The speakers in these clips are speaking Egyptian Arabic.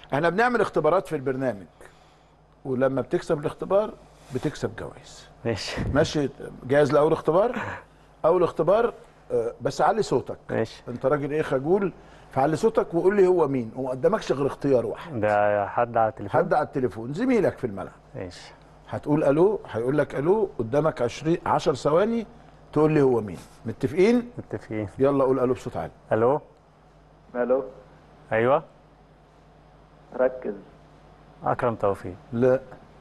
احنا بنعمل اختبارات في البرنامج ولما بتكسب الاختبار بتكسب جوائز ماشي ماشي جاهز لاول اختبار اول اختبار آه، بس علي صوتك ماشي انت راجل ايه خجول فعلي صوتك وقول لي هو مين وما قدامكش غير اختيار واحد ده حد على التليفون حد على التليفون زميلك في الملعب ماشي هتقول الو هيقول لك الو قدامك 20 10 ثواني تقول لي هو مين متفقين متفقين يلا قول الو بصوت عالي الو الو ايوه ركز اكرم توفيق لا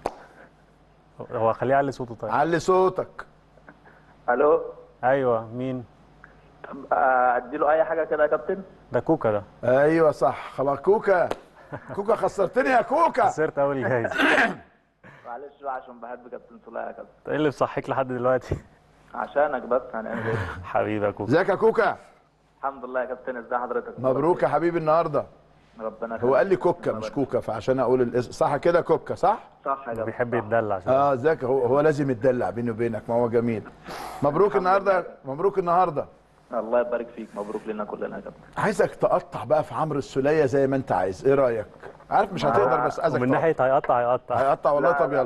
هو خليه يعلي صوته طيب علي صوتك الو ايوه مين طب آه، اديله اي حاجه كده يا كابتن ده كوكا ده ايوه صح خلاص كوكا كوكا خسرتني يا كوكا خسرت اول جايزه معلش بقى عشان بحب كابتن سلاح يا كابتن ايه اللي مصحيك لحد دلوقتي عشانك بس هنعمل ايه حبيبي يا كوكا ازيك يا كوكا الحمد لله يا كابتن ازي حضرتك مبروك يا حبيبي النهارده ربنا هو قال لي يخليك. كوكا مش كوكا فعشان اقول الاسم صح كده كوكا صح صح يا كابتن بيحب صح. يتدلع عشان اه ازيك هو هو لازم يتدلع بيني وبينك ما هو جميل مبروك النهارده مبروك النهارده الله يبارك فيك مبروك لنا كلنا يا كابتن عايزك تقطع بقى في عمرو السوليه زي ما انت عايز ايه رايك عارف مش هتقدر بس عايزك ومن تقطع. ناحيه هيقطع هيقطع هيقطع والله لا، طب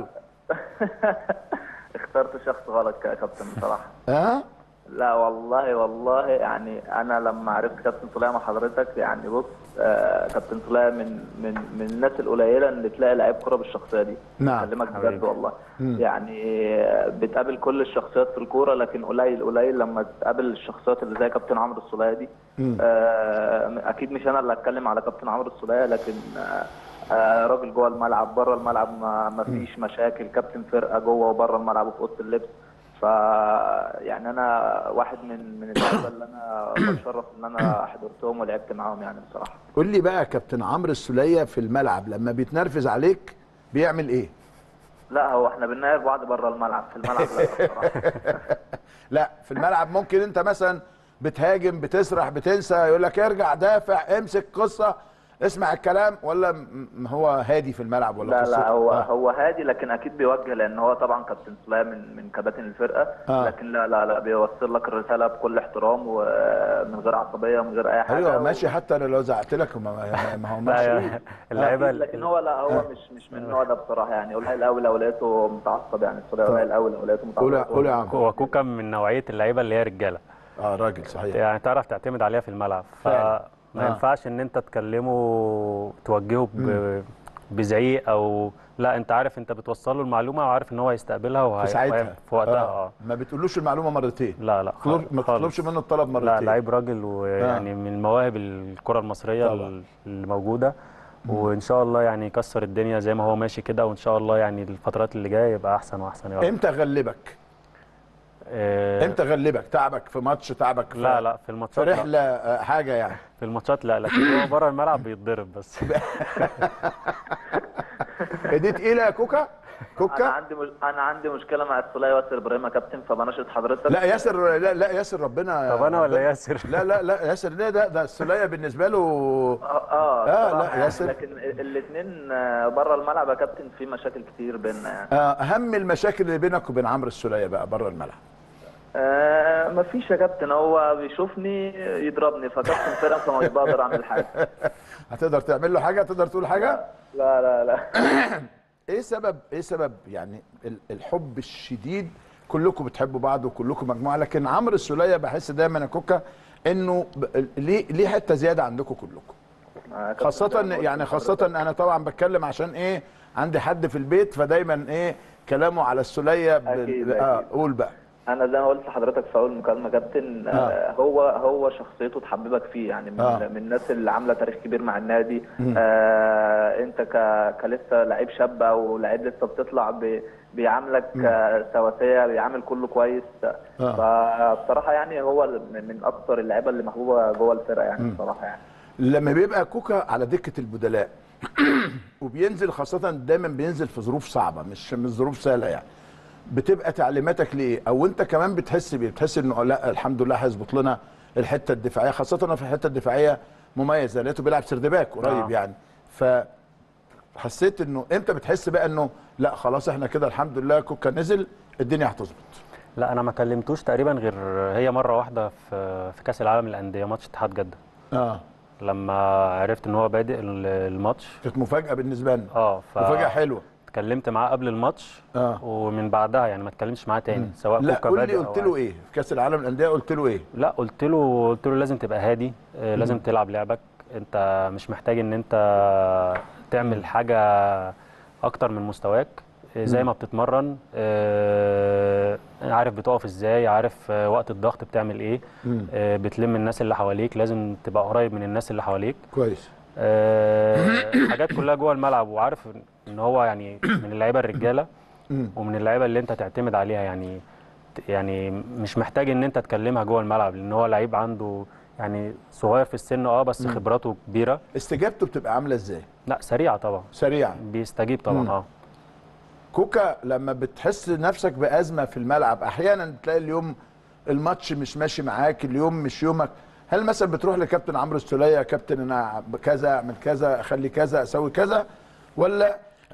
لا. يلا اخترت شخص غلط يا كابتن بصراحه ها لا والله والله يعني انا لما عرفت كابتن سليمان مع حضرتك يعني بص آه كابتن سليمان من من من الناس القليله اللي تلاقي لعيب كوره بالشخصيه دي نعم. اكلمك بجد حبيبي. والله يعني آه، بتقابل كل الشخصيات في الكوره لكن قليل قليل لما تقابل الشخصيات اللي زي كابتن عمرو السوليه دي آه اكيد مش انا اللي هتكلم على كابتن عمرو السوليه لكن آه آه راجل جوه الملعب بره الملعب ما, ما فيش مشاكل كابتن فرقه جوه وبره الملعب وفي اوضه اللبس ف يعني انا واحد من من اللعيبه اللي انا بتشرف ان انا حضرتهم ولعبت معاهم يعني بصراحه قول لي بقى كابتن عمرو السوليه في الملعب لما بيتنرفز عليك بيعمل ايه لا هو احنا بنناقش بعض بره الملعب في الملعب لا بصراحه لا في الملعب ممكن انت مثلا بتهاجم بتسرح بتنسى يقول لك ارجع دافع امسك قصه اسمع الكلام ولا م- م- هو هادي في الملعب ولا لا قصته؟ لا هو آه. هو هادي لكن اكيد بيوجه لان هو طبعا كابتن سلام من من كباتن الفرقه آه. لكن لا لا لا بيوصل لك الرساله بكل احترام ومن غير عصبيه ومن غير اي حاجه ايوه و- ماشي حتى أنا لو زعقت لك ما, ما- ما هو لا ماشي يا- اللعيبه أكيد، لكن هو لا هو مش مش من النوع ده بصراحه يعني قليل قوي لو لقيته متعصب يعني السوري قليل قوي لو لقيته قول متعصب قول يا عم هو كوكا من نوعيه اللعيبه اللي هي رجاله اه راجل صحيح يعني تعرف تعتمد عليها في الملعب فعلا. فما آه. ينفعش ان انت تكلمه توجهه ب... بزعيق او لا انت عارف انت بتوصل له المعلومه وعارف ان هو هيستقبلها وهي... في ساعتها في وقتها اه, ما بتقولوش المعلومه مرتين لا لا طلب- ما خالص. تطلبش منه الطلب مرتين لا لعيب راجل ويعني من مواهب الكره المصريه طبعا. اللي موجوده وان شاء الله يعني يكسر الدنيا زي ما هو ماشي كده وان شاء الله يعني الفترات اللي جايه يبقى احسن واحسن يا رب امتى غلبك آه، امتى غلبك تعبك في ماتش تعبك في لا لا في في الماتشات لا. رحله آه، حاجه يعني في الماتشات لا لكن هو بره الملعب بيتضرب بس دي تقيله يا كوكا انا كوكا عندي مش... انا عندي مشكله مع السوليه واسر ابراهيم يا كابتن فبناشد حضرتك لا ياسر لا لا ياسر ربنا طب انا ولا ربنا- ياسر؟ لا لا لا ياسر ليه ده ده السوليه بالنسبه له اه اه لا، بصراحة يعني، ياسر. لكن الاثنين بره الملعب يا كابتن في مشاكل كتير بيننا يعني آه، اهم المشاكل اللي بينك وبين عمرو السوليه بقى بره الملعب آه مفيش يا كابتن هو بيشوفني يضربني فكابتن فرقه فمش بقدر اعمل حاجه هتقدر تعمل له حاجه تقدر تقول حاجه لا لا لا ايه سبب ايه سبب يعني ال- الحب الشديد كلكم بتحبوا بعض وكلكم مجموعه لكن عمرو السوليه بحس دايما يا كوكا انه ب- ليه ليه حته زياده عندكم كلكم آه، كابتن خاصة زي ما قلت يعني خاصة لحضرتك. أنا طبعا بتكلم عشان إيه عندي حد في البيت فدايما إيه كلامه على السولية بال- أكيد، آه أكيد. قول بقى انا زي ما قلت لحضرتك في اول مكالمه كابتن آه. هو هو شخصيته تحببك فيه يعني من, آه. آه. من الناس اللي عامله تاريخ كبير مع النادي آه انت ك كلسه لعيب شاب او لعيب لسه بتطلع ب... بيعاملك آه، سواسيه بيعامل كله كويس آه. فبصراحه يعني هو من اكثر اللعيبه اللي محبوبه جوه الفرقه يعني بصراحه يعني لما بيبقى كوكا على دكة البدلاء وبينزل خاصة دايما بينزل في ظروف صعبة مش مش ظروف سهلة يعني بتبقى تعليماتك ليه او انت كمان بتحس بيه بتحس انه لا الحمد لله هيظبط لنا الحته الدفاعيه خاصه أنا في الحته الدفاعيه مميز أنا لقيته بيلعب سردباك قريب آه. يعني ف حسيت انه امتى بتحس بقى انه لا خلاص احنا كده الحمد لله كوكا نزل الدنيا هتظبط لا انا ما كلمتوش تقريبا غير هي مره واحده في في كاس العالم للانديه ماتش اتحاد جده اه لما عرفت ان هو بادئ ال- الماتش كانت مفاجاه بالنسبه لنا اه ف مفاجاه حلوه اتكلمت معاه قبل الماتش اه ومن بعدها يعني ما اتكلمتش معاه تاني سواء لا كوكا قول لي بادئ أو قلت له ايه في كاس العالم للانديه قلت له ايه لا قلت له قلت له لازم تبقى هادي آه، لازم تلعب لعبك انت مش محتاج ان انت تعمل حاجه اكتر من مستواك آه، زي ما بتتمرن آه، عارف بتقف ازاي عارف آه، وقت الضغط بتعمل ايه آه، بتلم الناس اللي حواليك لازم تبقى قريب من الناس اللي حواليك كويس آه، حاجات كلها جوه الملعب وعارف ان هو يعني من اللعيبه الرجاله مم. ومن اللعيبه اللي انت تعتمد عليها يعني يعني مش محتاج ان انت تكلمها جوه الملعب لان هو لعيب عنده يعني صغير في السن اه بس خبراته كبيره استجابته بتبقى عامله ازاي لا سريعه طبعا سريعه بيستجيب طبعا اه كوكا لما بتحس نفسك بازمه في الملعب احيانا تلاقي اليوم الماتش مش ماشي معاك اليوم مش يومك هل مثلا بتروح لكابتن عمرو السوليه يا كابتن انا كذا اعمل كذا اخلي كذا اسوي كذا ولا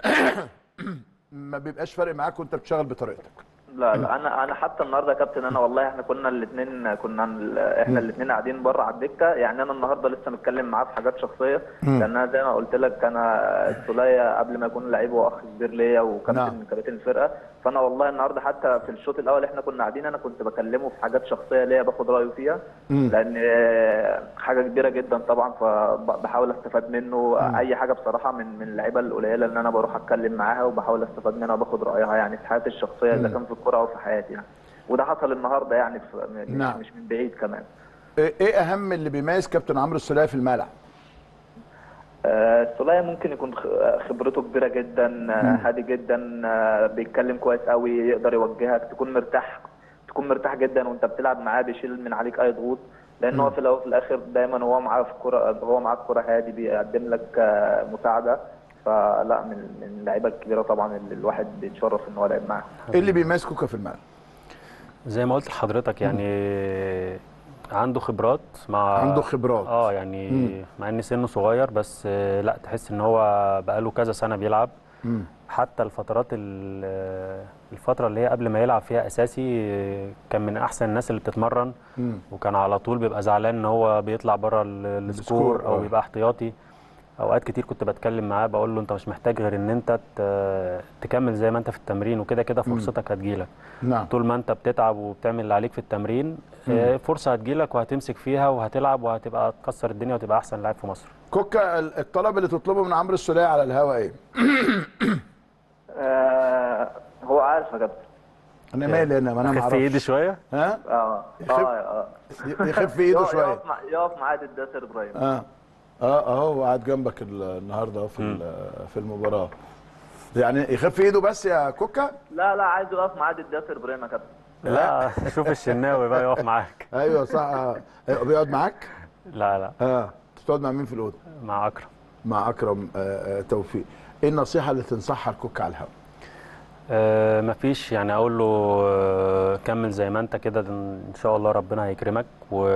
ما بيبقاش فارق معاك وانت بتشتغل بطريقتك لا لا انا انا حتى النهارده يا كابتن انا والله احنا كنا الاثنين كنا ال- احنا الاثنين قاعدين بره على الدكه يعني انا النهارده لسه متكلم معاه في حاجات شخصيه لان انا زي ما قلت لك انا السوليه قبل ما يكون لعيب هو اخ كبير ليا وكابتن نعم. من كباتن الفرقه فانا والله النهارده حتى في الشوط الاول احنا كنا قاعدين انا كنت بكلمه في حاجات شخصيه ليا باخد رايه فيها لان آه، حاجه كبيره جدا طبعا فبحاول استفاد منه اي حاجه بصراحه من من اللعيبه القليله اللي انا بروح اتكلم معاها وبحاول استفاد منها وباخد رايها يعني في حياتي الشخصيه اذا كان في الكوره او في حياتي يعني وده حصل النهارده يعني في مش, نعم. مش من بعيد كمان ايه إيه اهم اللي بيميز كابتن عمرو السوليه في الملعب آه، السولية ممكن يكون خ- خبرته كبيرة جدا آه، هادي جدا آه، بيتكلم كويس قوي يقدر يوجهك تكون مرتاح تكون مرتاح جدا وانت بتلعب معاه بيشيل من عليك اي ضغوط لان هو في الاول وفي الاخر دايما هو معاه في الكوره هو معاه الكوره هادي بيقدم لك آه، مساعده فلا من من اللعيبه الكبيره طبعا اللي الواحد بيتشرف ان هو لعب معاها ايه اللي بيميز كوكا في الملعب زي ما قلت لحضرتك يعني عنده خبرات مع عنده خبرات. اه يعني مع ان سنه صغير بس آه، لا تحس ان هو بقاله كذا سنه بيلعب مم. حتى الفترات ال- الفتره اللي هي قبل ما يلعب فيها اساسي آه، كان من احسن الناس اللي بتتمرن مم. وكان على طول بيبقى زعلان ان هو بيطلع بره ال- السكور السكور، او آه. بيبقى احتياطي اوقات كتير كنت بتكلم معاه بقول له انت مش محتاج غير ان انت ت- تكمل زي ما انت في التمرين وكده كده فرصتك هتجيلك نعم طول ما انت بتتعب وبتعمل اللي عليك في التمرين آه، فرصه هتجيلك وهتمسك فيها وهتلعب وهتبقى تكسر الدنيا وتبقى احسن لاعب في مصر كوكا ال- الطلب اللي تطلبه من عمرو السوليه على الهوا ايه آه، هو عارف يا كابتن انا مالي انا ما انا ما خف ايدي اعرفش شويه ها اه يخف- اه اه يخف ايده يقف- شويه يقف مع- يقف معاه ضد ياسر ابراهيم اه اه اهو هو قاعد جنبك ال- النهارده اهو في ال- في المباراه يعني يخف ايده بس يا كوكا لا لا عايز يقف معاه ضد ياسر ابراهيم يا كابتن لا شوف الشناوي بقى يقف معاك ايوه صح آه. أيوة، بيقعد معاك لا لا اه بتقعد مع مين في الاوضه مع اكرم مع اكرم آه آه توفيق ايه النصيحه اللي تنصحها لكوكا على الهوا أه مفيش يعني اقول له آه، كمل زي ما انت كده ان شاء الله ربنا هيكرمك و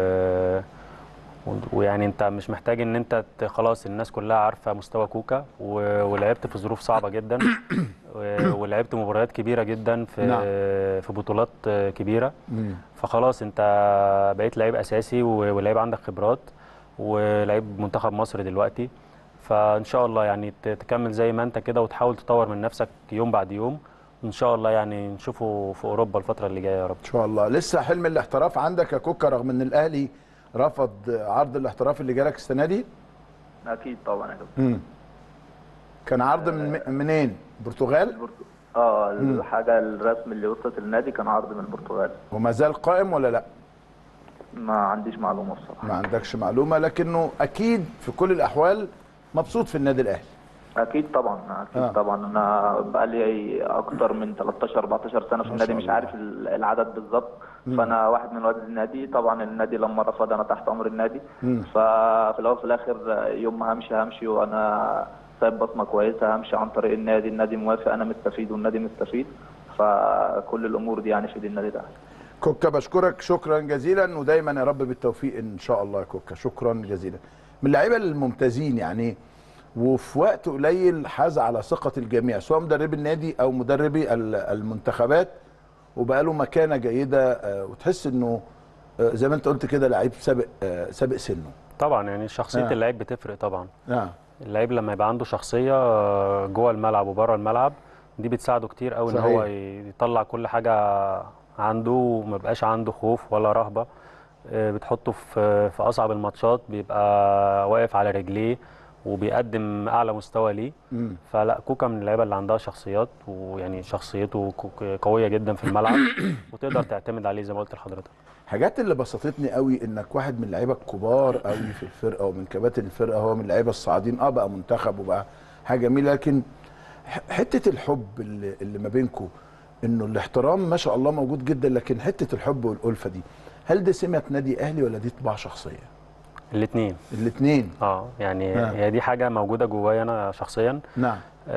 و- ويعني انت مش محتاج ان انت ت- خلاص الناس كلها عارفه مستوى كوكا و- ولعبت في ظروف صعبه جدا و- ولعبت مباريات كبيره جدا في نعم. في بطولات آه، كبيره فخلاص انت بقيت لعيب اساسي و- ولعيب عندك خبرات ولعيب منتخب مصر دلوقتي فان شاء الله يعني ت- تكمل زي ما انت كده وتحاول تطور من نفسك يوم بعد يوم وان شاء الله يعني نشوفه في اوروبا الفتره اللي جايه يا رب ان شاء الله لسه حلم الاحتراف عندك يا كوكا رغم ان الاهلي رفض عرض الاحتراف اللي جالك السنه دي اكيد طبعا يا كابتن امم كان عرض من منين البرتغال البرتو- اه الحاجه الرسم اللي وصلت النادي كان عرض من البرتغال وما زال قائم ولا لا ما عنديش معلومه بصراحه ما عندكش معلومه لكنه اكيد في كل الاحوال مبسوط في النادي الاهلي اكيد طبعا اكيد آه. آه. طبعا انا بقالي اكتر من 13 14 سنه في ما النادي شاء مش الله. عارف ال- العدد بالظبط فانا واحد من رواد النادي طبعا النادي لما رفض انا تحت امر النادي مم. ففي الاول وفي الاخر يوم ما همشي همشي وانا سايب بصمه كويسه همشي عن طريق النادي النادي موافق انا مستفيد والنادي مستفيد فكل الامور دي يعني في إيد النادي ده كوكا بشكرك شكرا جزيلا ودايما يا رب بالتوفيق ان شاء الله يا كوكا شكرا جزيلا من اللعيبه الممتازين يعني وفي وقت قليل حاز على ثقه الجميع سواء مدربي النادي او مدربي ال- المنتخبات وبقى له مكانه جيده آه، وتحس انه آه، زي ما انت قلت كده لعيب سابق آه، سابق سنه طبعا يعني شخصيه آه. اللعيب بتفرق طبعا نعم اللعيب لما يبقى عنده شخصيه آه، جوه الملعب وبره الملعب دي بتساعده كتير قوي ان صحيح. هو يطلع كل حاجه عنده وما بقاش عنده خوف ولا رهبه آه، بتحطه في في اصعب الماتشات بيبقى واقف على رجليه وبيقدم اعلى مستوى ليه مم. فلا كوكا من اللعيبه اللي عندها شخصيات ويعني شخصيته كو- قويه جدا في الملعب وتقدر تعتمد عليه زي ما قلت لحضرتك حاجات اللي بسطتني قوي انك واحد من اللعيبه الكبار قوي في الفرقه ومن كباتن الفرقه هو من اللعيبه الصاعدين اه بقى منتخب وبقى حاجه جميله لكن ح- حته الحب اللي, اللي ما بينكم انه الاحترام ما شاء الله موجود جدا لكن حته الحب والالفه دي هل دي سمه نادي اهلي ولا دي طباع شخصيه؟ الاثنين الاثنين اه يعني نعم. هي دي حاجه موجوده جوايا انا شخصيا نعم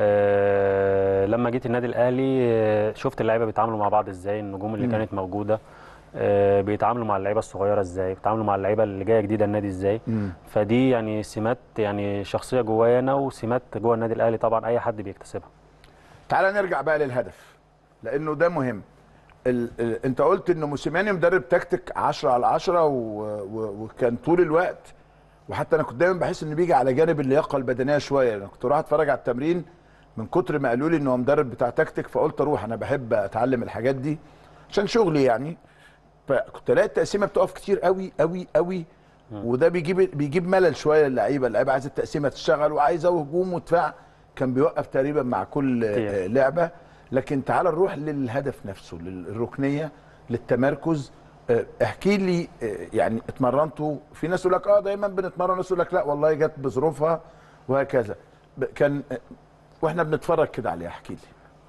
آه لما جيت النادي الاهلي آه، شفت اللعيبه بيتعاملوا مع بعض ازاي النجوم اللي مم. كانت موجوده آه بيتعاملوا مع اللعيبه الصغيره ازاي بيتعاملوا مع اللعيبه اللي جايه جديده النادي ازاي مم. فدي يعني سمات يعني شخصيه جوايا انا وسمات جوه النادي الاهلي طبعا اي حد بيكتسبها تعال نرجع بقى للهدف لانه ده مهم ال... ال... انت قلت انه موسيماني مدرب تكتيك 10 على 10 و... و... وكان طول الوقت وحتى انا كنت دايما بحس انه بيجي على جانب اللياقه البدنيه شويه انا كنت رايح اتفرج على التمرين من كتر ما قالوا لي انه هو مدرب بتاع تكتيك فقلت اروح انا بحب اتعلم الحاجات دي عشان شغلي يعني فكنت الاقي التقسيمه بتقف كتير قوي قوي قوي وده بيجيب بيجيب ملل شويه للعيبه اللعيبه عايزه التقسيمه تشتغل وعايزه هجوم ودفاع كان بيوقف تقريبا مع كل كتير. آه، لعبه لكن تعال نروح للهدف نفسه للركنيه للتمركز آه، احكي لي آه، يعني اتمرنتوا في ناس يقول لك اه دايما بنتمرن ناس يقول لك لا والله جت بظروفها وهكذا ب- كان آه، واحنا بنتفرج كده عليها احكي لي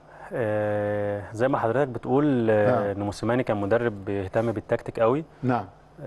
آه زي ما حضرتك بتقول آه آه. ان موسيماني كان مدرب بيهتم بالتكتيك قوي نعم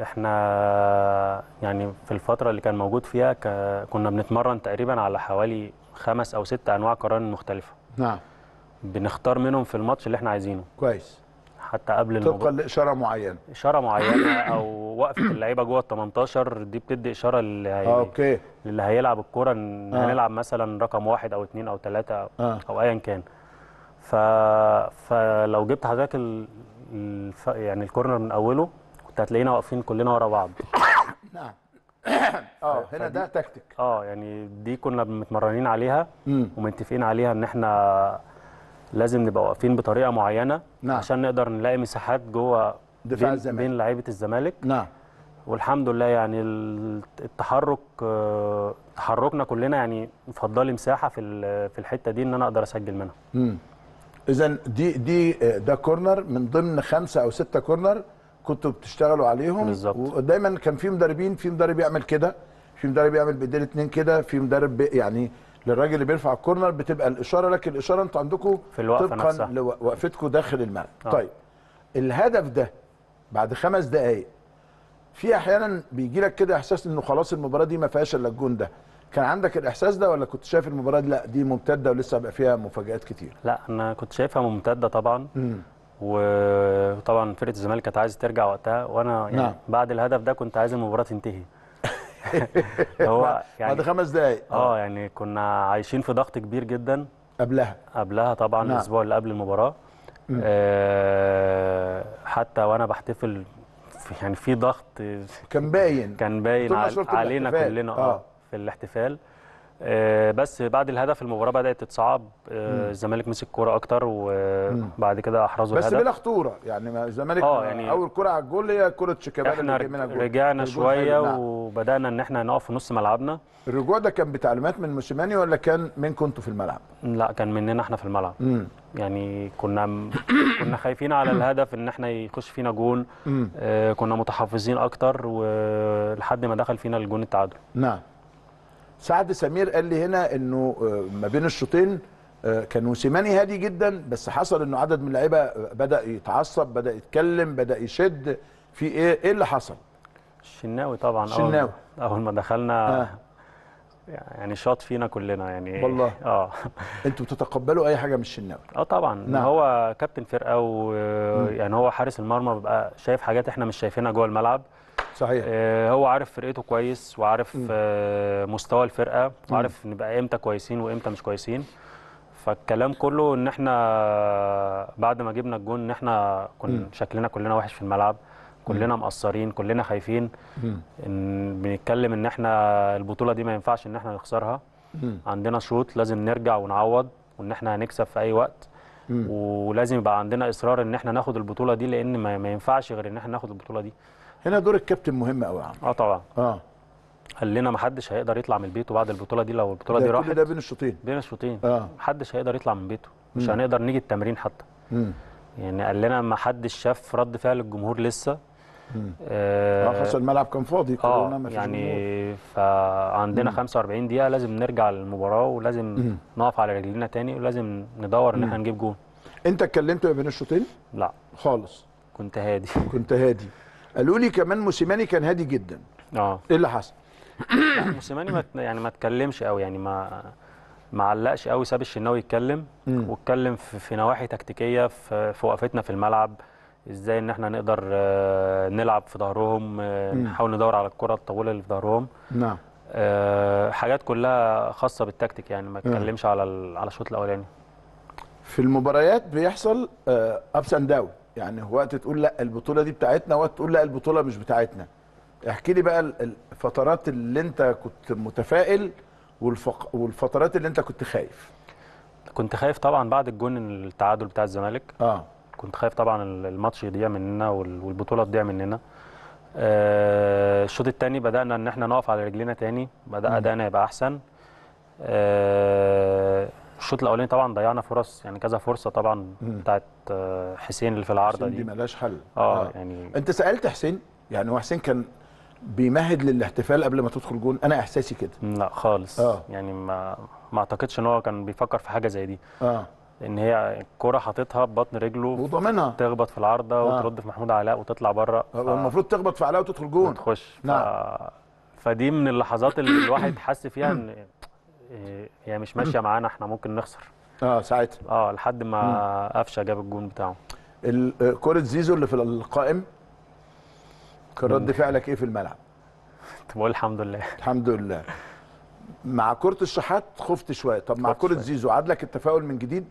احنا يعني في الفترة اللي كان موجود فيها ك- كنا بنتمرن تقريبا على حوالي خمس أو ست أنواع قران مختلفة نعم بنختار منهم في الماتش اللي احنا عايزينه كويس حتى قبل طبقا المباراة لاشاره معينه إشارة معينة أو وقفة اللعيبة جوه ال 18 دي بتدي إشارة اللي, آه، هي... اوكي اللي هيلعب الكورة إن آه. هنلعب مثلا رقم واحد أو اتنين أو تلاتة آه. أو أيا كان ف... فلو جبت حضرتك ال... الف... يعني الكورنر من أوله كنت هتلاقينا واقفين كلنا ورا بعض نعم اه هنا ده تكتيك اه يعني دي كنا متمرنين عليها امم ومتفقين عليها ان احنا لازم نبقى واقفين بطريقه معينه نعم. عشان نقدر نلاقي مساحات جوه دفاع بين, الزمالك. بين لعيبه الزمالك نعم والحمد لله يعني ال- التحرك آه، تحركنا كلنا يعني مفضلي مساحه في ال- في الحته دي ان انا اقدر اسجل منها امم اذا دي دي آه، ده كورنر من ضمن خمسه او سته كورنر كنتوا بتشتغلوا عليهم بالظبط. ودايما كان في مدربين في مدرب يعمل كده في مدرب يعمل بايدين اتنين كده في مدرب بي- يعني للراجل اللي بيرفع الكورنر بتبقى الاشاره لكن الاشاره انتوا عندكم في الوقفة طبقا نفسها. لوقفتكم داخل الملعب آه. طيب الهدف ده بعد خمس دقائق في احيانا بيجي لك كده احساس انه خلاص المباراه دي ما فيهاش الا الجون ده كان عندك الاحساس ده ولا كنت شايف المباراه دي لا دي ممتده ولسه هيبقى فيها مفاجات كتير لا انا كنت شايفها ممتده طبعا امم وطبعا فرقه الزمالك كانت عايزه ترجع وقتها وانا يعني نعم. بعد الهدف ده كنت عايز المباراه تنتهي هو يعني بعد خمس دقائق اه يعني كنا عايشين في ضغط كبير جدا قبلها قبلها طبعا نعم. الاسبوع اللي قبل المباراه مم. آه حتى وانا بحتفل في يعني في ضغط كان باين كان باين طول عل- صورة علينا الاحتفال. كلنا آه. اه في الاحتفال آه بس بعد الهدف المباراه بدات تتصعب آه الزمالك مسك كوره اكتر وبعد كده احرزوا بس الهدف بلا خطوره يعني ما الزمالك آه، ما- يعني اول كره على الجول هي كره شيكابالا احنا اللي جه منها رج- جول. رجعنا الجول شويه حلو، نعم. وبدانا ان احنا نقف في نص ملعبنا الرجوع ده كان بتعليمات من موسيماني ولا كان منكم انتوا في الملعب؟ لا كان مننا احنا في الملعب امم يعني كنا م- كنا خايفين على الهدف ان احنا يخش فينا جون امم آه، كنا متحفظين اكتر ولحد ما دخل فينا الجون التعادل نعم سعد سمير قال لي هنا انه آه، ما بين الشوطين آه، كان موسيماني هادي جدا بس حصل انه عدد من اللعيبه آه، بدا يتعصب بدا يتكلم بدا يشد في ايه ايه اللي حصل؟ الشناوي طبعا أول- الشناوي. اول ما دخلنا آه. يعني شاط فينا كلنا يعني والله. اه انتوا بتتقبلوا اي حاجه من الشناوي اه طبعا نعم. نعم. هو كابتن فرقه ويعني هو حارس المرمى بيبقى شايف حاجات احنا مش شايفينها جوه الملعب صحيح آه، هو عارف فرقته كويس وعارف آه، مستوى الفرقه وعارف نبقى امتى كويسين وامتى مش كويسين فالكلام كله ان احنا بعد ما جبنا الجون ان احنا كنا شكلنا كلنا وحش في الملعب كلنا مقصرين كلنا خايفين إن بنتكلم ان احنا البطوله دي ما ينفعش ان احنا نخسرها عندنا شوط لازم نرجع ونعوض وان احنا هنكسب في اي وقت ولازم يبقى عندنا اصرار ان احنا ناخد البطوله دي لان ما, ما ينفعش غير ان احنا ناخد البطوله دي هنا دور الكابتن مهم قوي يا عم اه طبعا اه قال لنا ما حدش هيقدر يطلع من بيته بعد البطوله دي لو البطوله دي ده كل راحت ده بين الشوطين بين الشوطين اه محدش هيقدر يطلع من بيته مش هنقدر نيجي التمرين حتى مم. يعني قال لنا ما حدش شاف رد فعل الجمهور لسه اه آه خاصة الملعب كان فاضي كورونا اه ما فيش جمهور. يعني فعندنا 45 دقيقة لازم نرجع للمباراة ولازم نقف على رجلينا تاني ولازم ندور ان احنا نجيب جون انت اتكلمت ما بين الشوطين لا خالص كنت هادي كنت هادي قالوا لي كمان موسيماني كان هادي جدا اه ايه اللي حصل لا، موسيماني ما ت- يعني ما اتكلمش قوي يعني ما ما علقش قوي ساب الشناوي يتكلم واتكلم في, في نواحي تكتيكيه في, في وقفتنا في الملعب ازاي ان احنا نقدر آه، نلعب في ظهرهم آه، نحاول ندور على الكره الطويله اللي في ظهرهم نعم آه، حاجات كلها خاصه بالتكتيك يعني ما اتكلمش على ال- على الشوط الاولاني في المباريات بيحصل ابس اند داون يعني وقت تقول لا البطوله دي بتاعتنا وقت تقول لا البطوله مش بتاعتنا احكي لي بقى ال- الفترات اللي انت كنت متفائل والفق... والفترات اللي انت كنت خايف كنت خايف طبعا بعد الجون التعادل بتاع الزمالك اه كنت خايف طبعا ال- الماتش يضيع مننا وال- والبطوله تضيع مننا آه، الشوط الثاني بدانا ان احنا نقف على رجلينا تاني بدا ادائنا يبقى احسن آه، الشوط الاولاني طبعا ضيعنا فرص يعني كذا فرصه طبعا بتاعت آه، حسين اللي في العارضه حسين دي دي ملهاش حل اه يعني انت سالت حسين يعني هو حسين كان بيمهد للاحتفال قبل ما تدخل جون انا احساسي كده لا خالص آه. يعني ما ما اعتقدش ان هو كان بيفكر في حاجه زي دي اه ان هي الكوره حاططها ببطن رجله وضامنها تخبط في العارضه آه. وترد في محمود علاء وتطلع بره هو المفروض تخبط في علاء وتدخل جون وتخش ف... نعم. فدي من اللحظات اللي الواحد حس فيها ان إيه، هي مش ماشيه معانا احنا ممكن نخسر اه ساعتها اه لحد ما قفشه جاب الجون بتاعه ال- آه، كرة زيزو اللي في القائم كان رد فعلك ايه في الملعب؟ كنت بقول الحمد لله الحمد لله مع كرة الشحات خفت شوية طب مع خفت كرة شوية. زيزو عاد لك التفاؤل من جديد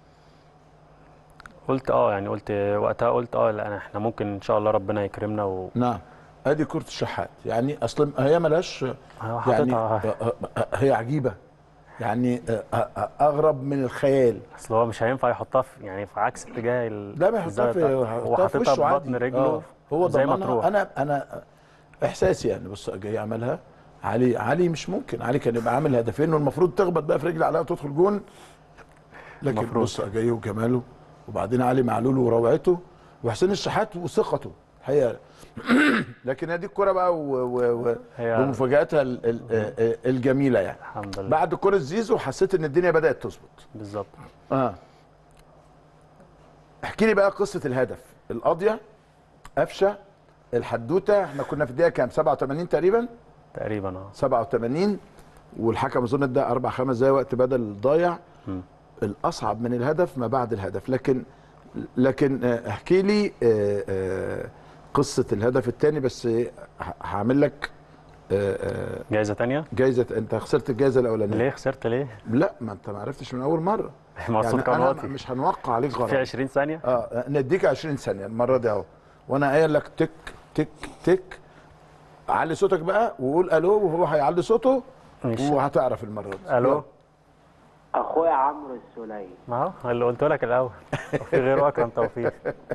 قلت اه يعني قلت وقتها قلت اه لا احنا ممكن ان شاء الله ربنا يكرمنا و نعم ادي كرة الشحات يعني اصلا هي ملهاش هو يعني حاططها آه، آه، هي عجيبة يعني آه، آه، آه، اغرب من الخيال اصل هو مش هينفع يحطها في يعني في عكس اتجاه ال- لا ما يحطها الزاوية في بتاعته. هو يحطها في حاططها وشه ببطن عادي رجله آه. هو زي ما ضمنها تروح انا انا احساسي يعني بص جاي عملها علي علي مش ممكن علي كان يبقى عامل هدفين والمفروض تخبط بقى في رجل علاء وتدخل جون لكن المفروض. بص جاي وجماله وبعدين علي معلول وروعته وحسين الشحات وثقته الحقيقه لكن هذه الكره بقى و... و... و... هي- بمفاجاتها ال... ال... ال- الجميله يعني الحمد لله بعد كره زيزو حسيت ان الدنيا بدات تظبط بالظبط اه احكي لي بقى قصه الهدف القاضيه قفشه الحدوته احنا كنا في الدقيقه كام 87 تقريبا تقريبا اه 87 والحكم اظن ادى اربع خمس دقايق وقت بدل ضايع مم. الاصعب من الهدف ما بعد الهدف لكن لكن آه، احكي لي آه، آه، قصه الهدف الثاني بس ه- هعمل لك آه، آه، جايزه تانية جايزه انت خسرت الجائزه الاولانيه ليه خسرت ليه؟ لا ما انت ما عرفتش من اول مره مقصود يعني انا قناتي مش هنوقع عليك غرامه في 20 ثانيه اه نديك 20 ثانيه المره دي اهو وانا قايل لك تك تك تك علي صوتك بقى وقول الو وهو هيعلي صوته ماشي. وهتعرف المره دي الو يلا. اخويا عمرو السليم ما هو اللي قلت لك الاول في غيره اكرم توفيق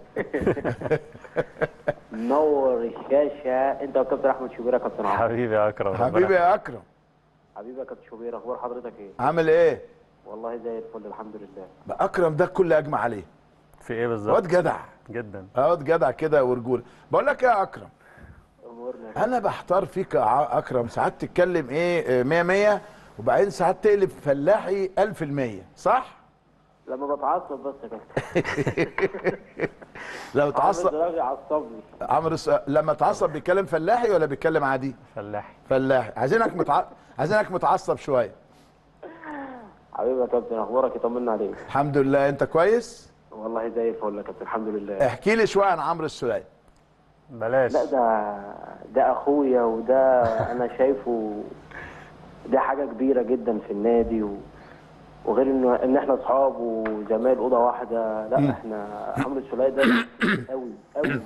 منور الشاشه انت وكابتن احمد شوبير يا كابتن عمرو حبيبي يا اكرم ربنا حبيبي يا اكرم حبيبي يا كابتن شوبير اخبار حضرتك ايه عامل ايه والله زي الفل الحمد لله بقى اكرم ده الكل اجمع عليه في ايه بالظبط واد جدع جدا اه واد جدع كده ورجوله بقول لك إيه يا اكرم امورنا انا بحتار فيك يا ع- اكرم ساعات تتكلم ايه 100 100 وبعدين ساعات تقلب فلاحي 1000% صح لما بتعصب بس يا كابتن لو عمرو تعصب دراغي عصبني عمرو س... لما تعصب بيتكلم فلاحي ولا بيتكلم عادي فلاحي فلاحي عايزينك متع... عايزينك متعصب شويه حبيبي يا كابتن اخبارك يطمنا عليك الحمد لله انت كويس والله زي الفل يا كابتن الحمد لله احكي لي شويه عن عمرو السولية بلاش لا ده ده اخويا وده انا شايفه ده حاجه كبيره جدا في النادي و... وغير انه ان احنا اصحاب وزمايل اوضه واحده لا احنا عمرو السولية ده قوي قوي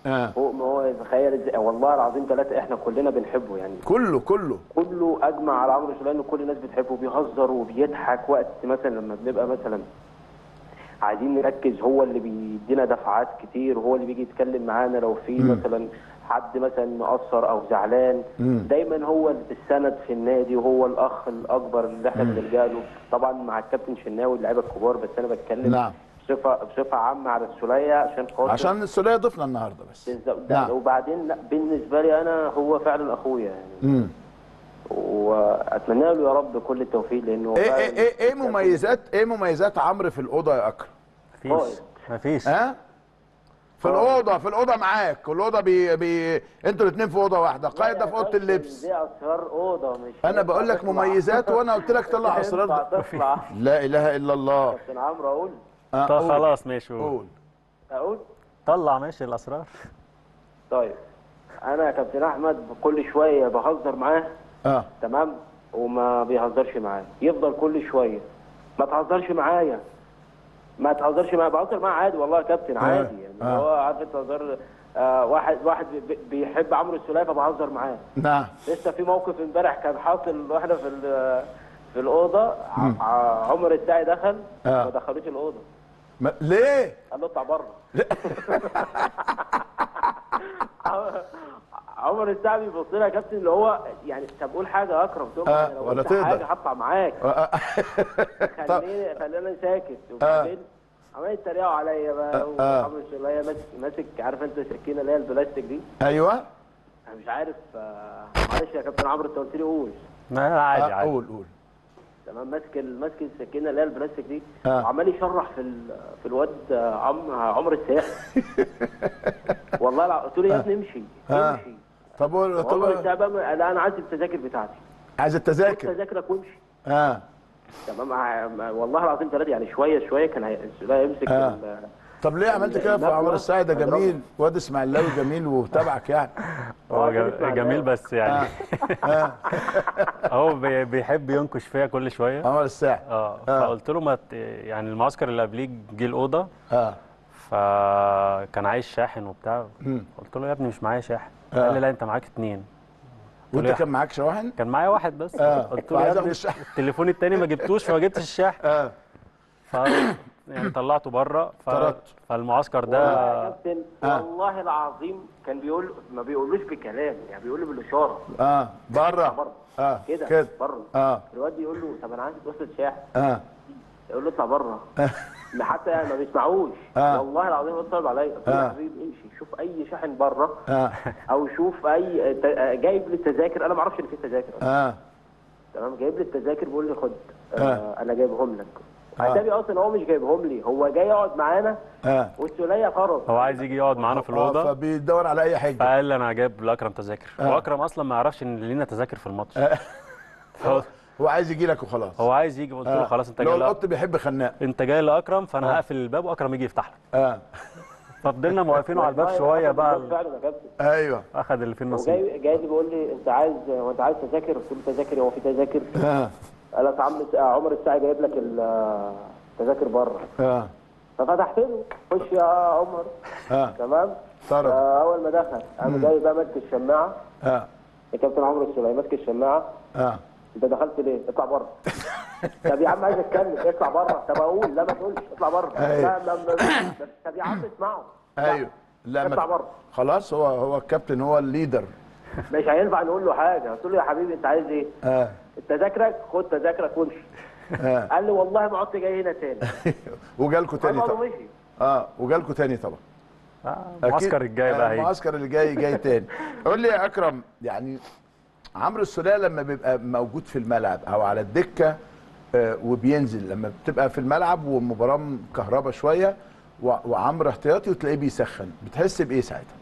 آه. فوق ما هو يتخيل ازاي والله العظيم ثلاثه احنا كلنا بنحبه يعني كله كله كله اجمع على عمرو سوليه ان كل الناس بتحبه بيهزر وبيضحك وقت مثلا لما بنبقى مثلا عايزين نركز هو اللي بيدينا دفعات كتير وهو اللي بيجي يتكلم معانا لو في مثلا حد مثلا مقصر او زعلان دايما هو السند في النادي وهو الاخ الاكبر اللي احنا بنلجا له طبعا مع الكابتن شناوي اللعيبه الكبار بس انا بتكلم نعم. بصفه بصفه عامه على السوليه عشان خاطر عشان السوليه ضفنا النهارده بس بالظبط ده نعم. وبعدين لا بالنسبه لي انا هو فعلا اخويا يعني مم. واتمنى له يا رب كل التوفيق لانه ايه فعلاً ايه ايه, إيه مميزات ايه مميزات عمرو في الاوضه يا اكرم مفيش قائد. مفيش ها في الاوضه في الاوضه معاك الاوضه بي, بي انتوا الاثنين في اوضه واحده قايده في اوضه اللبس دي اسرار اوضه مش انا بقول لك هينفع مميزات وانا قلت لك طلع تطلع. اسرار ينفع ده. تطلع لا اله الا الله كابتن عمرو اقول آه، طب قول. خلاص ماشي قول. قول اقول طلع ماشي الاسرار طيب انا يا كابتن احمد كل شويه بهزر معاه اه تمام وما بيهزرش معايا يفضل كل شويه ما تهزرش معايا ما تهزرش معايا بهزر معاه عادي والله يا كابتن عادي يعني آه. هو عارف انت هزار آه واحد واحد بي- بيحب عمرو السوليه فبهزر معاه نعم لسه في موقف امبارح كان حاصل واحنا في ال- في الاوضه ع- ع- عمر الساعي دخل آه. ما دخلوش الاوضه ما ليه قال له اطلع بره عمر الساعي بيبص لي يا كابتن اللي هو يعني طب قول حاجه يا اكرم تقول آه، له لو ولا قلت تقدر. حاجه هطلع معاك آه، آه. طب خليني خلينا ساكت وبعدين عمال يتريقوا عليا بقى آه. وعمرو السوليه ماسك ماسك عارف انت السكينه اللي هي البلاستيك دي ايوه انا مش عارف آه، معلش يا كابتن عمرو انت قلت لي قول ما عادي آه، عادي قول قول تمام ماسك ال- ماسك السكينه اللي هي البلاستيك دي آه. وعمال يشرح في ال- في الواد آه، عم عمر الساحل والله الع- قلت له يا ابني امشي آه. امشي طب قول عمر طب الساحل بقى لا انا عايز التذاكر بتاعتي عايز خد التذاكر تذاكرك وامشي اه تمام ع- ع- والله العظيم ثلاثه يعني شويه شويه كان هي- السوليه يمسك آه. ال- طب ليه عملت كده في لا، عمر لا. السعيد ده أضربه. جميل واد اسماعيلاوي جميل وتابعك يعني هو آه، جم- اسمع جميل الأول. بس يعني هو بي- بيحب ينكش فيها كل شويه عمر الساعي اه آه. فقلت له ما ت- يعني المعسكر اللي قبليه جه الاوضه اه فكان عايز شاحن وبتاع قلت له يا ابني مش معايا شاحن آه. قال لي لا انت معاك اتنين قلت له وانت يا كان معاك شواحن كان معايا واحد بس آه. قلت له فعايز يا آخد ابني الشحن. التليفون التاني ما جبتوش فما جبتش الشاحن اه ف يعني طلعته بره ف... طردت. فالمعسكر والله ده يا كابتن آه. والله العظيم كان بيقول ما بيقولوش بكلام يعني بيقول له بالاشاره اه بره بره اه كده كده بره اه الواد يقول له طب انا عايز وصلة شاحن اه يقول له اطلع بره حتى يعني ما بيسمعوش آه. والله العظيم هو طالب عليا قلت له آه. يا حبيبي امشي شوف اي شاحن بره اه او شوف اي ت- جايب لي التذاكر انا ما اعرفش ان في تذاكر اه تمام جايب لي التذاكر بيقول لي خد آه. آه. انا جايبهم لك آه. اتاري اصلا هو مش جايبهم لي هو جاي يقعد معانا اه والسوليه خرج هو عايز يجي يقعد معانا في اه الاوضه فبيدور على اي حاجه فقال لي انا جايب لاكرم تذاكر آه. واكرم اصلا ما يعرفش ان لينا تذاكر في الماتش فهو- هو عايز يجي لك وخلاص هو عايز يجي قلت له آه. خلاص انت لو جاي لأ- القط بيحب خناق انت جاي لاكرم فانا هقفل الباب واكرم يجي يفتح لك اه ففضلنا موقفينه على الباب شويه بقى فعلا يا كابتن ايوه اخذ اللي فيه النصيب وجاي جاي لي بيقول لي انت عايز هو انت عايز تذاكر قلت له تذاكر هو في تذاكر اه قال لك عم عمر الساعي جايب لك التذاكر بره اه ففتحت له خش يا عمر اه تمام طرد آه، اول ما دخل قام جاي بقى ماسك الشماعه اه يا كابتن عمرو السوليه ماسك الشماعه اه انت دخلت ليه؟ اطلع بره. طب يا عم عايز اتكلم اطلع بره، طب اقول لا ما تقولش اطلع بره. أيوه. لا ما ما ما- طب يا عم اسمعوا. لا، ايوه لا اطلع ما بره. خلاص هو هو الكابتن هو الليدر مش هينفع نقول له حاجه، قلت له يا حبيبي انت عايز ايه؟ اه تذاكرك خد تذاكرك وامشي. اه قال لي والله ما عدت جاي هنا تاني. وجالكوا تاني قام طبعا ومشي. اه وجالكوا تاني طبعا آه، أكيد. المعسكر الجاي آه، بقى هيجي المعسكر اللي جاي جاي تاني قول لي يا اكرم يعني عمرو السوليه لما بيبقى موجود في الملعب او على الدكه آه، وبينزل لما بتبقى في الملعب والمباراه مكهربه شويه و- وعمرو احتياطي وتلاقيه بيسخن بتحس بايه ساعتها؟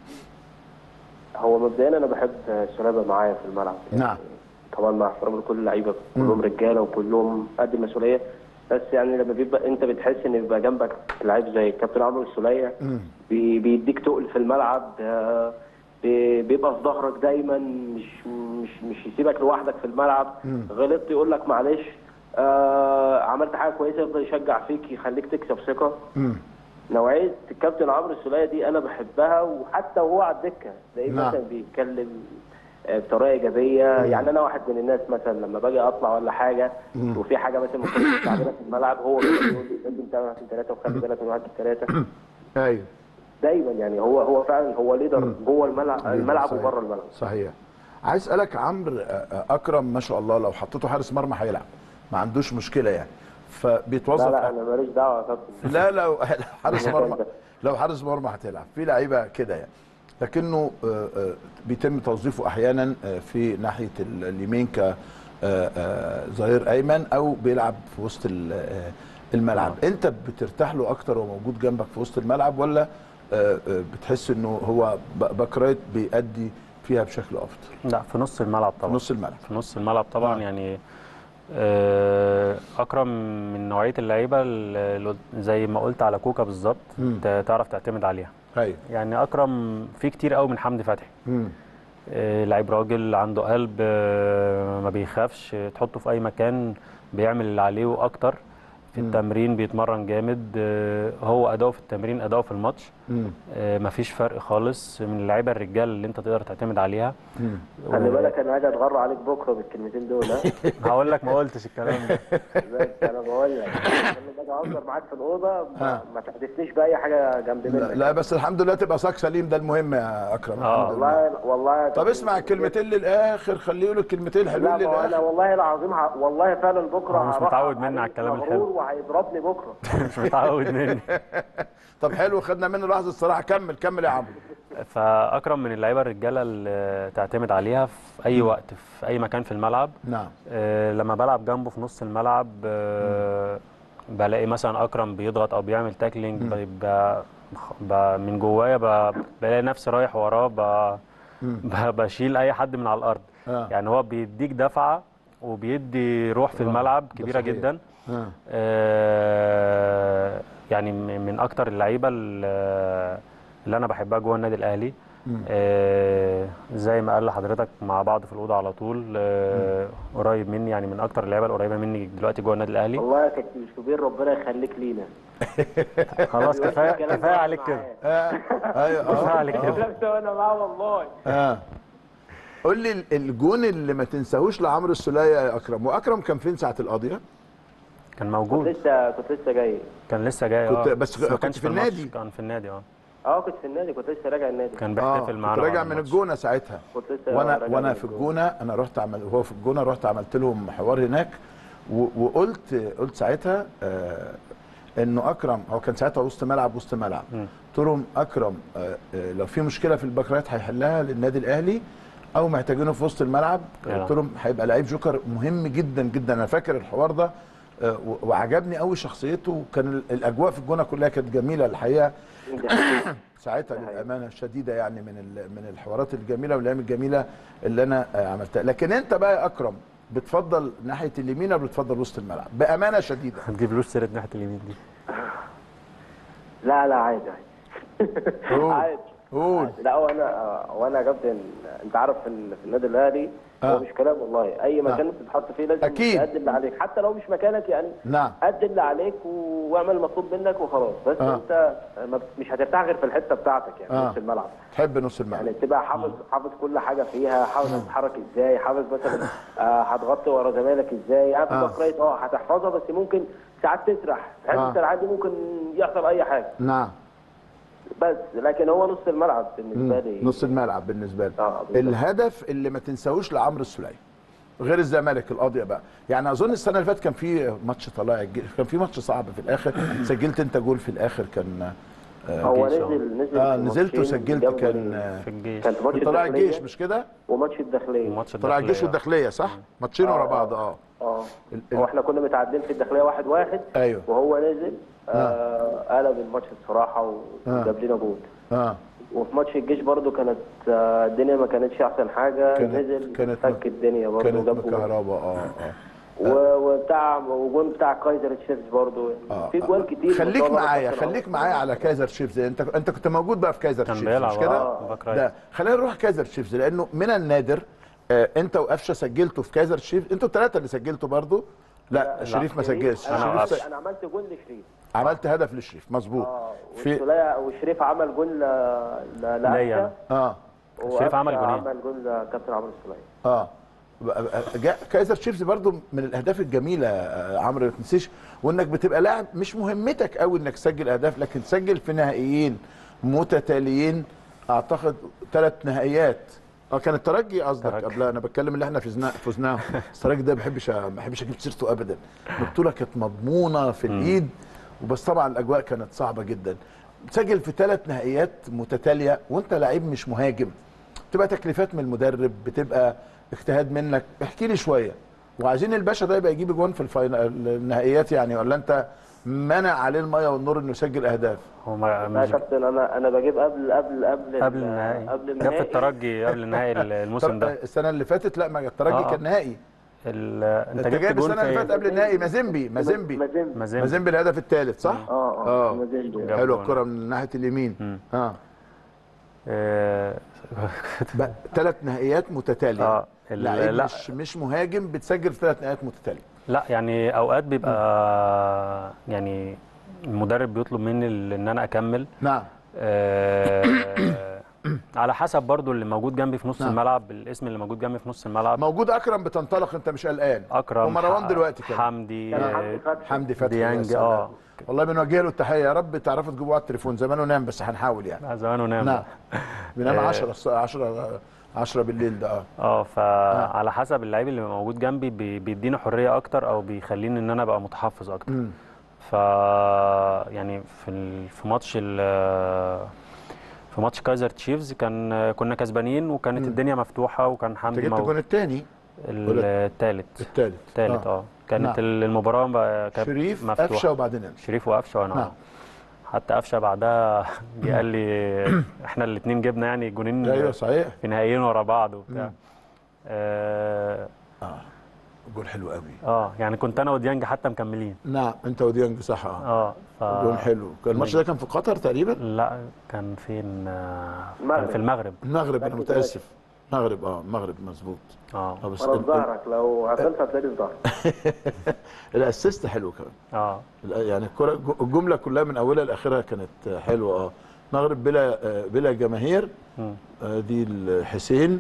هو مبدئيا انا بحب السوليه يبقى معايا في الملعب. نعم. طبعا مع احترامي لكل اللعيبه كلهم رجاله وكلهم قد المسؤوليه بس يعني لما بيبقى انت بتحس ان بيبقى جنبك لعيب زي الكابتن عمرو السوليه بي بيديك تقل في الملعب آه، بي- بيبقى في ظهرك دايما مش مش مش يسيبك لوحدك في الملعب غلطت يقول لك معلش آه عملت حاجه كويسه يفضل يشجع فيك يخليك تكسب ثقه نوعيه الكابتن عمرو السوليه دي انا بحبها وحتى وهو على الدكه تلاقيه نعم. مثلا بيتكلم آه، بطريقه ايجابيه يعني انا واحد من الناس مثلا لما باجي اطلع ولا حاجه وفي حاجه مثلا ما كنتش تعملها في الملعب هو بيقول لي لازم تعمل واحد اتنين ثلاثه وخلي بالك من واحد اتنين ثلاثه ايوه دايما يعني هو هو فعلا هو ليدر جوه الملعب الملعب صحيح. وبره الملعب صحيح عايز اسالك عمرو آه، آه، اكرم ما شاء الله لو حطيته حارس مرمى هيلعب ما عندوش مشكله يعني فبيتوظف لا لا انا ماليش دعوه يا كابتن لا لو حارس مرمى لو حارس مرمى هتلعب في لعيبه كده يعني لكنه آه، آه، بيتم توظيفه احيانا آه، في ناحيه ال- اليمين ك آه، آه، ظهير ايمن او بيلعب في وسط ال- آه، الملعب انت بترتاح له اكتر وهو موجود جنبك في وسط الملعب ولا آه، آه، بتحس انه هو ب- باك رايت بيأدي فيها بشكل افضل لا في نص الملعب في طبعا نص الملعب في نص الملعب طبعا آه. يعني آه، اكرم من نوعيه اللعيبه اللي زي ما قلت على كوكا بالظبط مم. ت- تعرف تعتمد عليها ايوه يعني اكرم في كتير قوي من حمدي فتحي مم. آه، لعيب راجل عنده قلب آه، ما بيخافش آه، تحطه في اي مكان بيعمل اللي عليه واكتر في مم. التمرين بيتمرن جامد آه، هو اداؤه في التمرين اداؤه في الماتش مم. آه، مفيش فرق خالص من اللعيبه الرجال اللي انت تقدر تعتمد عليها مم. خلي بالك انا هاجي اتغر عليك بكره بالكلمتين دول ها هقول لك ما قلتش الكلام ده بس انا بقول لك لما باجي اهزر معاك في الاوضه آه. ما, ما تحدثنيش باي حاجه جنب منك لا, لا بس الحمد لله تبقى ساك سليم ده المهم يا اكرم آه. الحمد لله. والله والله طب اسمع الكلمتين للاخر خليه يقول الكلمتين لا الحلوين ما هو انا للاخر والله العظيم ه... والله فعلا بكره هو مش هروح متعود مني على عليه الكلام مغرور الحلو. وهيضربني بكره مش متعود مني طب حلو خدنا منه لحظه الصراحه كمل كمل يا عمرو فاكرم من اللعيبه الرجاله اللي تعتمد عليها في اي وقت في اي مكان في الملعب نعم آه، لما بلعب جنبه في نص الملعب آه، بلاقي مثلا اكرم بيضغط او بيعمل تاكلينج ب- ب- من جوايا ب- بلاقي نفسي رايح وراه ب- ب- بشيل اي حد من على الارض آه. يعني هو بيديك دفعه وبيدي روح في الملعب كبيره صحيح. جدا آه. آه، يعني م- من اكتر اللعيبه اللي اللي انا بحبها جوه النادي الاهلي آه، زي ما قال لحضرتك مع بعض في الاوضه على طول آه، قريب مني يعني من اكتر اللعيبه القريبه مني دلوقتي جوه النادي الاهلي والله يا كابتن شوبير ربنا يخليك لينا خلاص كفايه الكلام كفايه ده عليك كده آه. ايوه كفايه آه. عليك كده الكلام ده وانا معاه والله اه قول لي ال- الجون اللي ما تنساهوش لعمرو السوليه يا اكرم واكرم كان فين ساعه القضيه كان كنت موجود لسه كنت لسه جاي كان لسه جاي كنت- اه بس ما كنت كانش في الماتش، النادي؟ كان في النادي اه اه كنت في النادي كنت لسه راجع النادي كان اه بيحتفل معانا كنت راجع بعد من الماتش. الجونه ساعتها كنت لسه وانا راجع وانا من في الجونة. الجونه انا رحت عمل هو في الجونه رحت عملت لهم حوار هناك و- وقلت قلت ساعتها آه انه اكرم هو كان ساعتها وسط ملعب وسط ملعب قلت لهم اكرم آه آه لو في مشكله في الباكرات هيحلها للنادي الاهلي او محتاجينه في وسط الملعب آه. قلت لهم هيبقى لعيب جوكر مهم جدا جدا انا فاكر الحوار ده آه و- وعجبني قوي شخصيته وكان ال- الاجواء في الجونه كلها كانت جميله الحقيقه ساعتها للامانه الشديده يعني من ال- من الحوارات الجميله والايام الجميله اللي انا آه، عملتها لكن انت بقى يا اكرم بتفضل ناحيه اليمين ولا بتفضل وسط الملعب بامانه شديده ما تجيبلوش سيره ناحيه اليمين دي لا لا عادي قول. عادي عادي قول لا هو انا هو انا يا كابتن انت عارف ان في النادي الاهلي آه. هو مش كلام والله اي مكان انت تتحط فيه لازم أكيد. تأدي اللي عليك حتى لو مش مكانك يعني نعم أدي اللي عليك و- واعمل المطلوب منك وخلاص بس آه. انت ما بت- مش هترتاح غير في الحته بتاعتك يعني آه. نص الملعب تحب نص الملعب يعني تبقى حافظ حافظ كل حاجه فيها حافظ هتتحرك ازاي حافظ مثلا آه هتغطي ورا زمايلك ازاي يعني في آه. الباك اه هتحفظها بس ممكن ساعات تسرح في حته آه. السرعات دي ممكن يحصل اي حاجه نعم بس لكن هو نص الملعب بالنسبه لي نص الملعب بالنسبه لي آه، بالظبط. الهدف اللي ما تنساهوش لعمرو السوليه غير الزمالك القاضيه بقى يعني اظن السنه اللي فاتت كان في ماتش طلائع الجيش كان في ماتش صعب في الاخر سجلت انت جول في الاخر كان هو الجيش، نزل نزل اه في نزلت ماتشين وسجلت جاب كان جول. آه، في الجيش كان في ماتش في طلائع الداخلية الجيش مش كده وماتش الداخليه الماتش طلائع الجيش الداخلية. والداخليه صح ماتشين ورا آه، بعض آه. اه اه ال- ال- هو احنا كنا متعادلين في الداخليه واحد واحد ايوه وهو نزل آه قلب الماتش الصراحه وجاب لنا جول اه وفي ماتش الجيش برضو كانت آه، الدنيا ما كانتش احسن حاجه كانت- نزل كانت فك الدنيا برضو كانت وجاب جول مكهرباء اه اه و- وبتاع وجون بتاع كايزر تشيفز برضو اه في جوان كتير ما خليك شاء الله معايا ربنا خليك يستر. معايا على كايزر تشيفز انت انت كنت موجود بقى في كايزر كان تشيفز بيلعب مش كده آه، باك رايت. ده خلينا نروح كايزر تشيفز لانه من النادر آه انت وقفشه سجلتوا في كايزر تشيفز انتوا الثلاثه اللي سجلتوا برضو لا شريف ما سجلش انا أنا شريف عملت سجل. انا عملت جول لشريف عملت هدف لشريف مظبوط اه في والسولية وشريف عمل جول ل- ل- ليا لأفشة، أنا. اه شريف عمل وأفشة جولين. عمل جول لكابتن عمرو السولية اه بقى- جا- كايزر تشيفز برضو من الاهداف الجميله آه، عمرو ما تنسيش وانك بتبقى لاعب مش مهمتك قوي انك تسجل اهداف لكن تسجل في نهائيين متتاليين اعتقد ثلاث نهائيات اه كان الترجي قصدك ترجي. قبلها انا بتكلم اللي احنا فزنا فزناه الترجي ده ما بحبش ما بحبش اجيب سيرته ابدا البطوله كانت مضمونه في الايد وبس طبعا الاجواء كانت صعبه جدا تسجل في ثلاث نهائيات متتاليه وانت لعيب مش مهاجم بتبقى تكليفات من المدرب بتبقى اجتهاد منك احكي لي شويه وعايزين الباشا ده يبقى يجيب جوان في الفاينل النهائيات يعني ولا انت منع عليه الميه والنور انه يسجل اهداف هو ما- لا يا مش كابتن انا انا بجيب قبل قبل قبل قبل ال- النهائي قبل جاب النهائي في الترجي قبل النهائي الموسم طب ده السنه اللي فاتت لا ما الترجي آه. كان نهائي ال- انت, انت جبت جايب جول السنه اللي في فاتت قبل النهائي مازيمبي مازيمبي مازيمبي مازيمبي مازيمبي الهدف الثالث صح؟ اه آه. اه مازيمبي جاب حلو جول. الكره من ناحيه اليمين مم. اه آه، ثلاث نهائيات متتاليه اه ال- لعيب لا مش مش مهاجم بتسجل في ثلاث نهائيات متتاليه لا يعني اوقات بيبقى يعني المدرب بيطلب مني ال- ان انا اكمل نعم آه، على حسب برضو اللي موجود جنبي في نص نعم. الملعب الاسم اللي موجود جنبي في نص الملعب موجود اكرم بتنطلق انت مش قلقان اكرم ومروان ح- دلوقتي كمان حمدي كان آه، حمدي فتحي حمدي فتحي يا ديانج سلام. اه والله بنوجه له التحيه يا رب تعرفوا تجيبوه على التليفون زمانه نام بس هنحاول يعني لا، زمانه نام نعم بينام آه. 10 10 10 بالليل ده اه اه فعلى حسب اللعيب اللي موجود جنبي بي- بيديني حريه اكتر او بيخليني ان انا ابقى متحفظ اكتر مم. ف يعني في ال- في ماتش ال- في ماتش كايزر تشيفز كان كنا كسبانين وكانت الدنيا مفتوحه وكان انت حمدي جبت موجود الجون الثاني الثالث الثالث الثالث اه كانت نعم. المباراه بقى كانت شريف مفتوحه قفشه وبعدين انت شريف وقفشه وانا نعم. آه. حتى قفشه بعدها جه قال لي احنا الاثنين جبنا يعني جونين ايوه صحيح في نهائيين ورا بعض وبتاع مم. اه, اه جول حلو قوي آه يعني كنت انا وديانج حتى مكملين نعم انت وديانج صح اه اه ف... جول حلو كان الماتش ده كان في قطر تقريبا لا كان فين آه، كان المغرب. في المغرب المغرب انا أكيد متاسف المغرب اه المغرب مظبوط اه اه بس ورا في ال- ظهرك لو عطلت هتلاقي في ظهرك الاسيست حلو كمان اه ال- يعني الكرة الجملة كلها من أولها لآخرها كانت حلوة اه المغرب بلا آه، بلا جماهير مم. آه، دي الحسين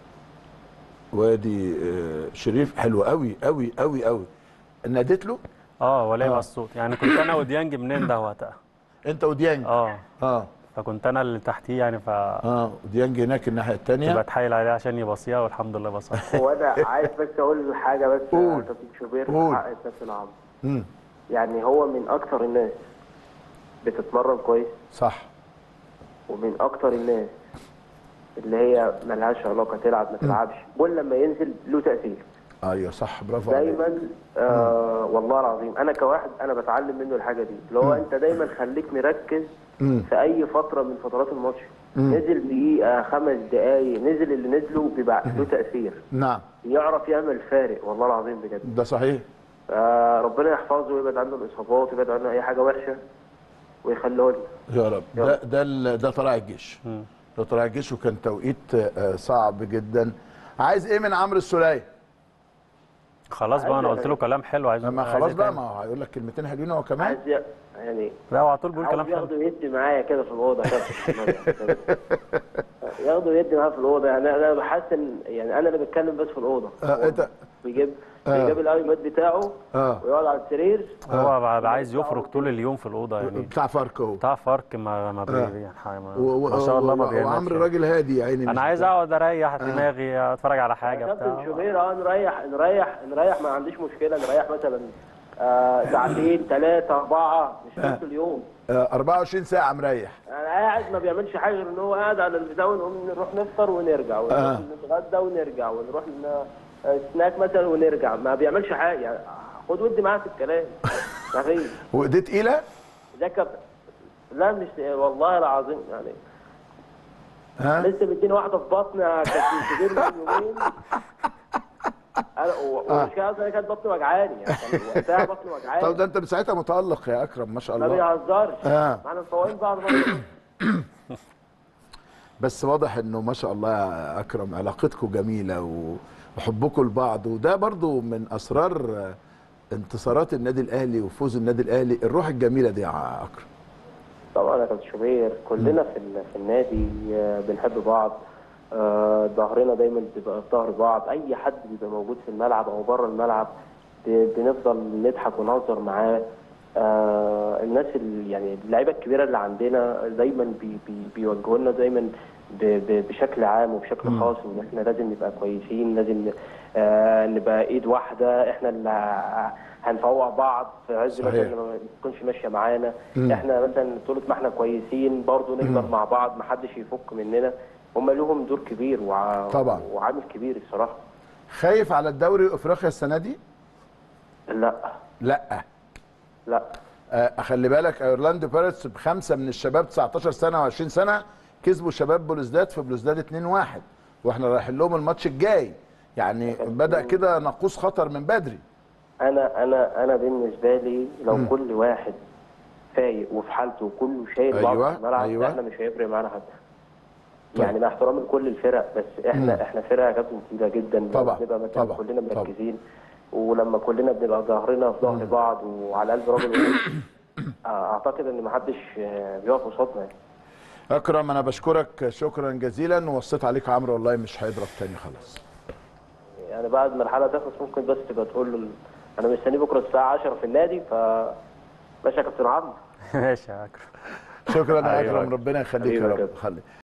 وادي آه، شريف حلو قوي قوي قوي قوي ناديت له اه ولا آه. يبقى الصوت يعني كنت انا وديانج منين ده وقتها انت وديانج اه اه فكنت انا اللي تحتيه يعني ف اه وديانج هناك الناحية الثانية بتحايل عليه عشان يبصيها والحمد لله بصها هو انا عايز بس اقول حاجه بس قول. يا كابتن شوبير قول. في حق الكابتن عمرو امم يعني هو من اكتر الناس بتتمرن كويس صح ومن اكتر الناس اللي هي ملهاش علاقه تلعب ما تلعبش بول لما ينزل له تاثير ايوه صح برافو عليك دايما آه والله العظيم انا كواحد انا بتعلم منه الحاجه دي اللي هو انت دايما خليك مركز مم. في اي فتره من فترات الماتش مم. نزل دقيقه خمس دقائق نزل اللي نزله بيبقى له تاثير نعم يعرف يعمل فارق والله العظيم بجد ده صحيح آه ربنا يحفظه ويبعد عنه الاصابات ويبعد عنه اي حاجه وحشه ويخليه لنا يا رب ده ده ال- ده طلائع الجيش مم. ده طلائع الجيش وكان توقيت آه، صعب جدا عايز ايه من عمرو السوليه خلاص بقى انا قلت له كلام حلو عايز ما عايز خلاص إيه بقى تاني؟ ما هو هيقول لك كلمتين حلوين هو كمان عايز ي- يعني لا هو على طول بيقول كلام عاوز حلو ياخده يدي معايا كده في الاوضه كده ياخده يدي معايا في الاوضه يعني انا بحس ان يعني انا اللي بتكلم بس في الاوضه آه، انت بيجيب آه. بيجيب الايباد بتاعه اه ويقعد على السرير هو بقى عايز يفرك طول اليوم في الاوضه يعني بتاع فارك اهو بتاع فرق ما ما بي آه. يعني حاجة ما, و- و- ما شاء الله ما و- بيعملش وعمرو يعني. راجل هادي يا عيني انا مش عايز بتاع. اقعد اريح دماغي اتفرج على حاجه كابتن بتاع شوبير اه نريح نريح نريح ما عنديش مشكله نريح مثلا آه ساعتين ثلاثه اربعه مش نص اليوم آه 24 ساعه مريح انا قاعد ما بيعملش حاجه غير ان هو قاعد على البتاع ونقوم نروح نفطر ونرجع ونروح آه. نتغدى ونرجع ونروح ن- آه، سناك مثلا ونرجع ما بيعملش حاجه يعني خد ودي معاه في الكلام ما فيش وايديه تقيله ده كابتن لا مش والله العظيم يعني ها لسه مديني واحده في بطني يا كابتن كبير من يومين انا والمشكله اصلا كانت بطني وجعاني يعني كان وقتها بطني طب وجعاني ده انت من ساعتها متالق يا اكرم ما شاء ما الله بيهزرش آه. احنا مفوقين بعض برضه بس واضح انه ما شاء الله يا اكرم علاقتكم جميله و- وحبكم لبعض وده برضو من اسرار انتصارات النادي الاهلي وفوز النادي الاهلي الروح الجميله دي يا اكرم طبعا يا كابتن شوبير كلنا في ال- في النادي آه، بنحب بعض آه، ظهرنا دايما بيبقى في ظهر بعض اي حد بيبقى موجود في الملعب او بره الملعب ب- بنفضل نضحك ونهزر معاه آه، الناس اللي يعني اللعيبه الكبيره اللي عندنا دايما بي بي بيوجهوا لنا دايما ب- ب- بشكل عام وبشكل خاص ان احنا لازم نبقى كويسين لازم آه، نبقى ايد واحده احنا اللي ه- هنفوق بعض في عز صحيح. مثلا لما ما تكونش ماشيه معانا احنا مثلا طول ما احنا كويسين برضه نكبر مع بعض ما حدش يفك مننا هم لهم دور كبير وع... طبعا. وعامل كبير الصراحه خايف على الدوري افريقيا السنه دي لا لا لا آه، خلي بالك اورلاندو بيرتس بخمسه من الشباب 19 سنه و20 سنه كسبوا شباب بلوزداد في بلوزداد 2-1 واحنا رايحين لهم الماتش الجاي يعني بدا كده نقوص خطر من بدري انا انا انا بالنسبه لي لو كل واحد فايق وفي حالته وكله شايل بعض أيوة، في الملعب أيوة. احنا مش هيفرق معانا حاجه طيب. يعني مع احترامي لكل الفرق بس احنا احنا فرقه يا كابتن تقيله جدا لما طبعا، بنبقى مثلا طبعا، كلنا طبعا. مركزين ولما كلنا بنبقى ظهرنا في ظهر بعض وعلى قلب راجل واحد، اعتقد ان محدش آه، بيقف قصادنا يعني. اكرم انا بشكرك شكرا جزيلا ووصيت عليك عمرو والله مش هيضرب تاني خلاص يعني بعد ما الحلقه تخلص ممكن بس تبقى تقول له انا مستني بكره الساعه 10 في النادي ف ماشي يا كابتن عمرو ماشي يا اكرم شكرا يا أيوة. اكرم ربنا يخليك يا حبيبي يا رب كابتن. خلي